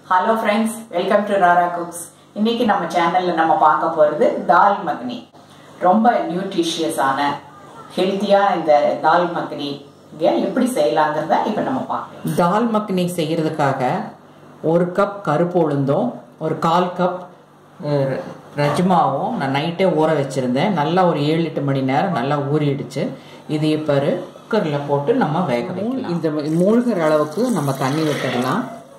hello friends welcome to Rara cooks இன்னைக்கு நம்ம சேனல்ல நம்ம பார்க்க போறது தால் மக்னி ரொம்ப நியூட்ரிஷியஸான ஹெல்த்தியா இந்த தால் மக்னி இங்க எப்படி செய்யலாங்கிறத இப்போ நம்ம பார்க்கலாம் தால் மக்னி செய்யறதுக்காக ஒரு கப் கருப்பு உளுந்தும் ஒரு கால் கப் அஹ், ரஜ்மாவும் நான் நைட்டே ஊற வச்சுருந்தேன் நல்லா ஒரு ஏழு எட்டு மணி நேரம் நல்லா ஊறிடுச்சு இது இப்போ குக்கரில் போட்டு நம்ம வேக வைக்கலாம் இந்த மூழ்கிற அளவுக்கு நம்ம தண்ணி விட்டுடலாம்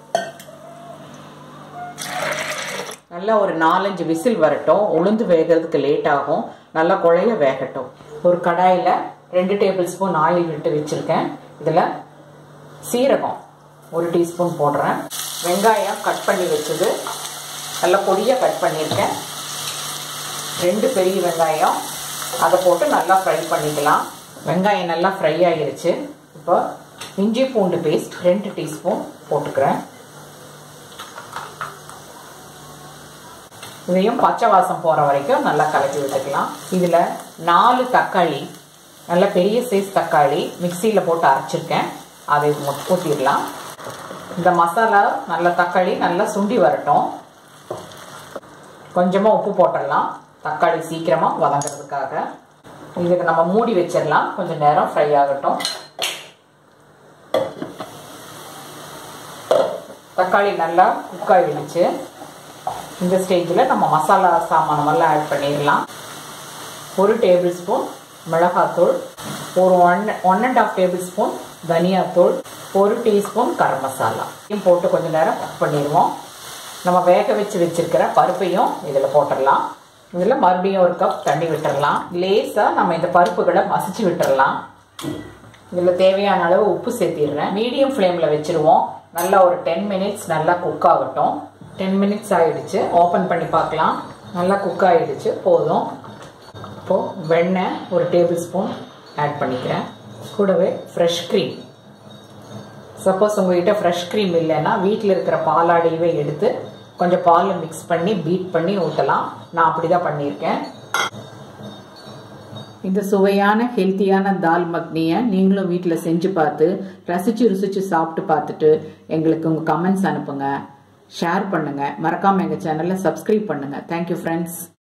நல்லா ஒரு நாலஞ்சு விசில் வரட்டும் உளுந்து வேகிறதுக்கு லேட் ஆகும் நல்லா குழைய வேகட்டும் ஒரு கடாயில் ரெண்டு டேபிள் ஸ்பூன் ஆயில் விட்டு வச்சுருக்கேன் இதில் சீரகம் ஒரு டீஸ்பூன் போடுறேன் வெங்காயம் கட் பண்ணி வச்சது நல்லா பொடியாக கட் பண்ணியிருக்கேன் ரெண்டு பெரிய வெங்காயம் அதை போட்டு நல்லா ஃப்ரை பண்ணிக்கலாம் வெங்காயம் நல்லா ஃப்ரை ஆகிருச்சு இப்போ இஞ்சி பூண்டு பேஸ்ட் ரெண்டு டீஸ்பூன் போட்டுக்கிறேன் இதையும் பச்சை வாசம் போகிற வரைக்கும் நல்லா கலக்கி விட்டுக்கலாம் இதில் நாலு தக்காளி நல்ல பெரிய சைஸ் தக்காளி மிக்சியில் போட்டு அரைச்சிருக்கேன் அதை ஊ- ஊற்றிடலாம் இந்த மசாலா நல்ல தக்காளி நல்லா சுண்டி வரட்டும் கொஞ்சமாக உப்பு போட்டுடலாம் தக்காளி சீக்கிரமாக வதங்கிறதுக்காக இதுக்கு நம்ம மூடி வச்சிடலாம் கொஞ்சம் நேரம் ஃப்ரை ஆகட்டும் தக்காளி நல்லா குக் ஆகிடுச்சு இந்த ஸ்டேஜில் நம்ம மசாலா சாமானமெல்லாம் ஆட் பண்ணிடலாம் ஒரு டேபிள் ஸ்பூன் மிளகாத்தூள் ஒரு one one and half tablespoon தனியாத்தூள் ஒரு டீஸ்பூன் கரம் மசாலா இதையும் போட்டு கொஞ்சம் நேரம் குக் பண்ணிடுவோம் நம்ம வேக வச்சு வச்சிருக்கிற பருப்பையும் இதில் போட்டுடலாம் இதில் மறுபடியும் ஒரு கப் தண்ணி விட்டுறலாம் லேசாக நம்ம இந்த பருப்புகளை மசிச்சு விட்டுறலாம் இதில் தேவையான அளவு உப்பு சேர்த்திடுறேன் மீடியம் ஃப்ளேமில் வச்சுருவோம் நல்லா ஒரு டென் மினிட்ஸ் நல்லா குக் ஆகட்டும் டென் மினிட்ஸ் ஆயிடுச்சு ஓப்பன் பண்ணி பார்க்கலாம் நல்லா குக் ஆயிடுச்சு போதும் இப்போது வெண்ணெய் ஒரு டேபிள் ஸ்பூன் ஆட் பண்ணிக்கிறேன் கூடவே ஃப்ரெஷ் க்ரீம் சப்போஸ் உங்ககிட்ட ஃப்ரெஷ் க்ரீம் இல்லைன்னா வீட்டில் இருக்கிற பாலாடையவே எடுத்து கொஞ்சம் பாலில் மிக்ஸ் பண்ணி பீட் பண்ணி ஊற்றலாம் நான் அப்படி தான் பண்ணியிருக்கேன் இந்த சுவையான ஹெல்த்தியான தால் மக்னியை நீங்களும் வீட்டில் செஞ்சு பார்த்து ரசிச்சு ருசிச்சு சாப்பிட்டு பார்த்துட்டு எங்களுக்கு உங்கள் கமெண்ட்ஸ் அனுப்புங்க ஷேர் பண்ணுங்க மறக்காம எங்கள் சேனலை சப்ஸ்கிரைப் பண்ணுங்க தேங்க்யூ ஃப்ரெண்ட்ஸ்